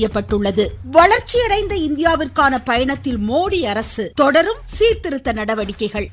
செய்யப்பட்டுள்ளது வளர்ச்சியடைந்த இந்தியாவிற்கான பயணத்தில் மோடி அரசு தொடரும் சீர்திருத்த நடவடிக்கைகள்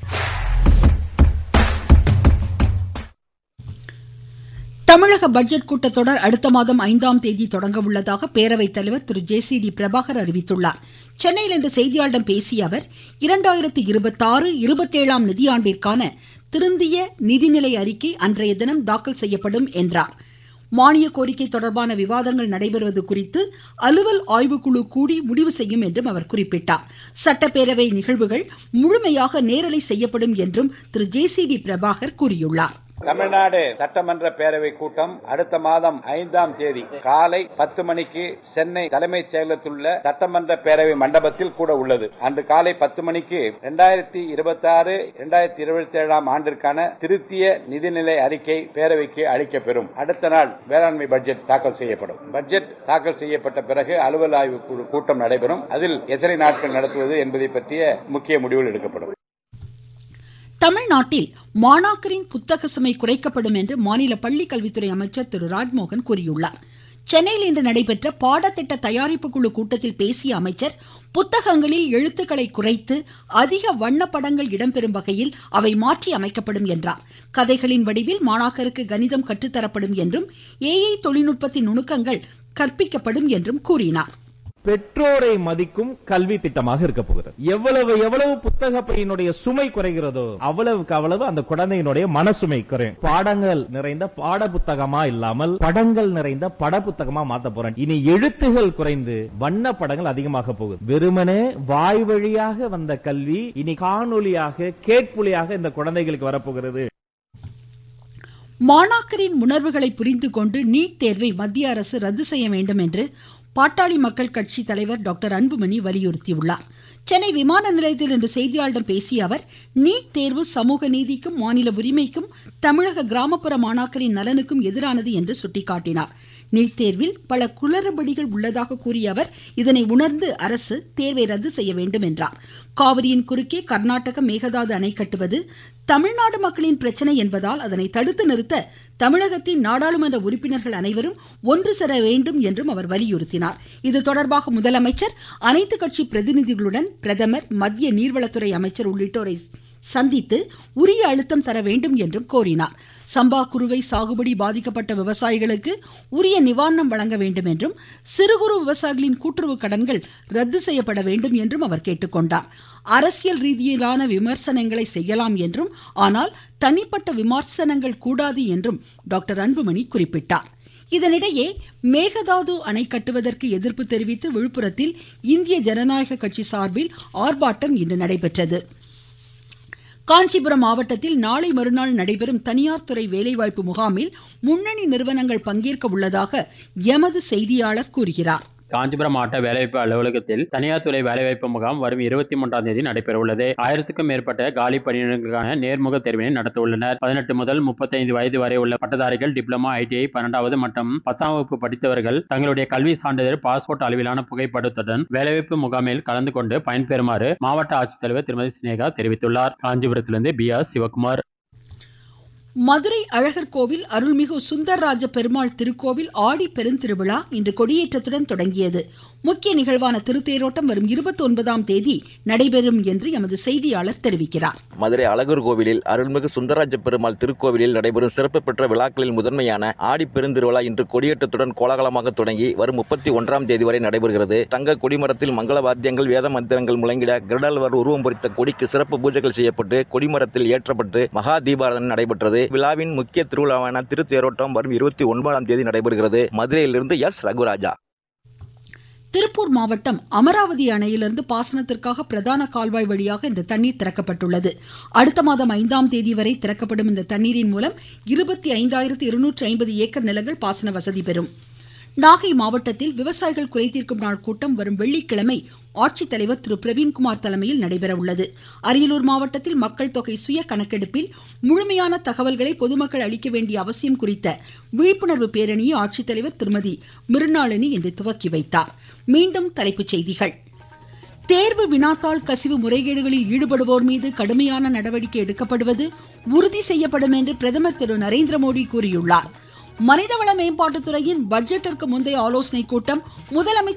தமிழக பட்ஜெட் கூட்டத்தொடர் அடுத்த மாதம் ஐந்தாம் தேதி தொடங்க உள்ளதாக பேரவைத் தலைவர் Thiru J C D Prabhakar அறிவித்துள்ளார் சென்னையில் இன்று செய்தியாளர்களிடம் பேசிய அவர் இரண்டாயிரத்தி இருபத்தாறு இருபத்தேழாம் நிதியாண்டிற்கான திருந்திய நிதிநிலை அறிக்கை அன்றைய தினம் தாக்கல் செய்யப்படும் என்றார் மானிய கோரிக்கை தொடர்பான விவாதங்கள் நடைபெறுவது குறித்து அலுவல் ஆய்வுக்குழு கூடி முடிவு செய்யும் என்றும் அவர் குறிப்பிட்டார் சட்டப்பேரவை நிகழ்வுகள் முழுமையாக நேரலை செய்யப்படும் என்றும் Thiru J C D Prabhakar கூறியுள்ளார் தமிழ்நாடு சட்டமன்ற பேரவை கூட்டம் அடுத்த மாதம் ஐந்தாம் தேதி காலை பத்து மணிக்கு சென்னை தலைமைச் செயலகத்தில் உள்ள சட்டமன்ற பேரவை மண்டபத்தில் கூட உள்ளது அன்று காலை பத்து மணிக்கு இரண்டாயிரத்தி இருபத்தி ஆறு இரண்டாயிரத்தி இருபத்தி ஏழாம் ஆண்டிற்கான திருத்திய நிதிநிலை அறிக்கை பேரவைக்கு அளிக்கப்பெறும் அடுத்த நாள் வேளாண்மை பட்ஜெட் தாக்கல் செய்யப்படும் பட்ஜெட் தாக்கல் செய்யப்பட்ட பிறகு அலுவல் ஆய்வு குழு கூட்டம் நடைபெறும் அதில் எத்தனை நாட்கள் நடத்துவது என்பதை பற்றிய முக்கிய முடிவுகள் எடுக்கப்படும் தமிழ்நாட்டில் மாணாக்கரின் புத்தக சுமை குறைக்கப்படும் என்று மாநில பள்ளிக்கல்வித்துறை அமைச்சர் திரு ராஜ்மோகன் கூறியுள்ளார் சென்னையில் இன்று நடைபெற்ற பாடத்திட்ட தயாரிப்பு குழு கூட்டத்தில் பேசிய அமைச்சர் புத்தகங்களில் எழுத்துக்களை குறைத்து அதிக வண்ணப்படங்கள் இடம்பெறும் வகையில் அவை மாற்றி அமைக்கப்படும் என்றார் கதைகளின் வடிவில் மாணாக்கருக்கு கணிதம் கற்றுத்தரப்படும் என்றும் ஏஐ தொழில்நுட்பத்தின் நுணுக்கங்கள் கற்பிக்கப்படும் என்றும் கூறினார் பெற்றோரை மதிக்கும் கல்வி திட்டமாக இருக்க போகிறது எவ்வளவு எவ்வளவு புத்தக பையனுடைய சுமை குறைகிறதோ அவ்வளவுக்கு அவ்வளவு அந்த குழந்தையினுடைய மனசுமை குறையும் பாடங்கள் நிறைந்த பாட புத்தகமா இல்லாமல் படங்கள் நிறைந்த பட புத்தகமா மாத்த போறேன் இனி எழுத்துகள் குறைந்து வண்ண படங்கள் அதிகமாக போகுது வெறுமனே வாய் வழியாக வந்த கல்வி இனி காணொலியாக கேட்புலியாக இந்த குழந்தைகளுக்கு வரப்போகிறது மாணாக்கரின் உணர்வுகளை புரிந்து கொண்டு நீட் தேர்வை மத்திய அரசு ரத்து செய்ய வேண்டும் என்று பாட்டாளி மக்கள் கட்சி தலைவர் டாக்டர் அன்புமணி வலியுறுத்தியுள்ளார் சென்னை விமான நிலையத்தில் இன்று செய்தியாளர்களிடம் பேசிய அவர் நீட் தேர்வு சமூக நீதிக்கும் மாநில உரிமைக்கும் தமிழக கிராமப்புற மாணாக்கரின் நலனுக்கும் எதிரானது என்று சுட்டிக்காட்டினார் நீட் தேர்வில் பல குளறுபடிகள் உள்ளதாக கூறிய அவர் இதனை உணர்ந்து அரசு தேர்வை ரத்து செய்ய வேண்டும் என்றார் காவிரியின் குறுக்கே கர்நாடக மேகதாது அணை கட்டுவது தமிழ்நாடு மக்களின் பிரச்சனை என்பதால் அதனை தடுத்து நிறுத்த தமிழகத்தின் நாடாளுமன்ற உறுப்பினர்கள் அனைவரும் ஒன்று சேர வேண்டும் என்றும் அவர் வலியுறுத்தினார் இது தொடர்பாக முதலமைச்சர் அனைத்து கட்சி பிரதிநிதிகளுடன் பிரதமர் மத்திய நீர்வளத்துறை அமைச்சர் உள்ளிட்டோரை சந்தித்து உரிய அழுத்தம் தர வேண்டும் என்றும் கோரினார் சம்பா குறுவை சாகுபடி பாதிக்கப்பட்ட விவசாயிகளுக்கு உரிய நிவாரணம் வழங்க வேண்டும் என்றும் சிறு குறு விவசாயிகளின் கூட்டுறவு கடன்கள் ரத்து செய்யப்பட வேண்டும் என்றும் அவர் கேட்டுக்கொண்டார் அரசியல் ரீதியிலான விமர்சனங்களை செய்யலாம் என்றும் ஆனால் தனிப்பட்ட விமர்சனங்கள் கூடாது என்றும் டாக்டர் அன்புமணி குறிப்பிட்டார் இதனிடையே மேகதாது அணை கட்டுவதற்கு எதிர்ப்பு தெரிவித்து விழுப்புரத்தில் இந்திய ஜனநாயக கட்சி சார்பில் ஆர்ப்பாட்டம் இன்று நடைபெற்றது காஞ்சிபுரம் மாவட்டத்தில் நாளை மறுநாள் நடைபெறும் தனியார் துறை வேலைவாய்ப்பு முகாமில் முன்னணி நிறுவனங்கள் பங்கேற்க உள்ளதாக எமது செய்தியாளர் கூறுகிறார் காஞ்சிபுரம் மாவட்ட வேலைவாய்ப்பு அலுவலகத்தில் தனியார் துறை வேலைவாய்ப்பு முகாம் வரும் இருபத்தி மூன்றாம் தேதி நடைபெற உள்ளது ஆயிரத்துக்கும் மேற்பட்ட காலி பணியிடங்களுக்கான நேர்முக தேர்வினை நடத்த உள்ளனர் பதினெட்டு முதல் முப்பத்தைந்து வயது வரை உள்ள பட்டதாரிகள் டிப்ளமா ஐடிஐ பன்னெண்டாவது மற்றும் பத்தாம் வகுப்பு படித்தவர்கள் தங்களுடைய கல்வி சான்றிதழ் பாஸ்போர்ட் அளவிலான புகைப்படத்துடன் வேலைவாய்ப்பு முகாமில் கலந்து கொண்டு பயன்பெறுமாறு மாவட்ட ஆட்சித்தலைவர் திருமதி சினேகா தெரிவித்துள்ளார் காஞ்சிபுரத்திலிருந்து பி ஆர் சிவகுமார் மதுரை அழகர் கோவில் அருள்மிகு சுந்தரராஜ பெருமாள் திருக்கோவில் ஆடி பெருந்திருவிழா இன்று கொடியேற்றத்துடன் தொடங்கியது முக்கிய நிகழ்வான திருத்தேரோட்டம் வரும் இருபத்தி ஒன்பதாம் தேதி நடைபெறும் என்று எமது செய்தியாளர் தெரிவிக்கிறார் மதுரை அழகர் கோவிலில் அருள்மிகு சுந்தரராஜ பெருமாள் திருக்கோவிலில் நடைபெறும் சிறப்பு பெற்ற விழாக்களில் முதன்மையான ஆடி பெருந்திருவிழா இன்று கொடியேற்றத்துடன் கோலாகலமாக தொடங்கி வரும் முப்பத்தி ஒன்றாம் தேதி வரை நடைபெறுகிறது தங்க கொடிமரத்தில் மங்கள வாத்தியங்கள் வேத மந்திரங்கள் முழங்கிட கிருடால்வர் உருவம் பொறித்த கொடிக்கு சிறப்பு பூஜைகள் செய்யப்பட்டு கொடிமரத்தில் ஏற்றப்பட்டு மகா தீபாராதனை நடைபெற்றது விழாவின் முக்கிய திருவிழாவான திருத்தேரோட்டம் வரும் இருபத்தி ஒன்பதாம் தேதி நடைபெறுகிறது மதுரையிலிருந்து எஸ் ரகுராஜா திருப்பூர் மாவட்டம் அமராவதி அணையிலிருந்து பாசனத்திற்காக பிரதான கால்வாய் வழியாக இன்று தண்ணீர் திறக்கப்பட்டுள்ளது அடுத்த மாதம் ஐந்தாம் தேதி வரை திறக்கப்படும் இந்த தண்ணீரின் மூலம் இருபத்தி ஐந்தாயிரத்து இருநூற்று ஐம்பது ஏக்கர் நிலங்கள் பாசன வசதி பெறும் நாகை மாவட்டத்தில் விவசாயிகள் குறைதீர்க்கும் நாள் கூட்டம் வரும் வெள்ளிக்கிழமை ஆட்சித்தலைவர் திரு பிரவீன்குமார் தலைமையில் நடைபெற உள்ளது அரியலூர் மாவட்டத்தில் மக்கள் தொகை சுய கணக்கெடுப்பில் முழுமையான தகவல்களை பொதுமக்கள் அளிக்க வேண்டிய அவசியம் குறித்த விழிப்புணர்வு பேரணியை ஆட்சித்தலைவர் திருமதி மிருணாளினி இன்று துவக்கி வைத்தார் மீண்டும் தலைப்புச் செய்திகள் தேர்வு வினாத்தாள் கசிவு முறைகேடுகளில் ஈடுபடுவோர் மீது கடுமையான நடவடிக்கை எடுக்கப்படுவது உறுதி செய்யப்படும் என்று பிரதமர் திரு நரேந்திர மோடி கூறியுள்ளார் மனிதவள மேம்பாட்டுத்துறையின் பட்ஜெட்டிற்கு முந்தைய ஆலோசனைக் கூட்டம் முதலமைச்சர்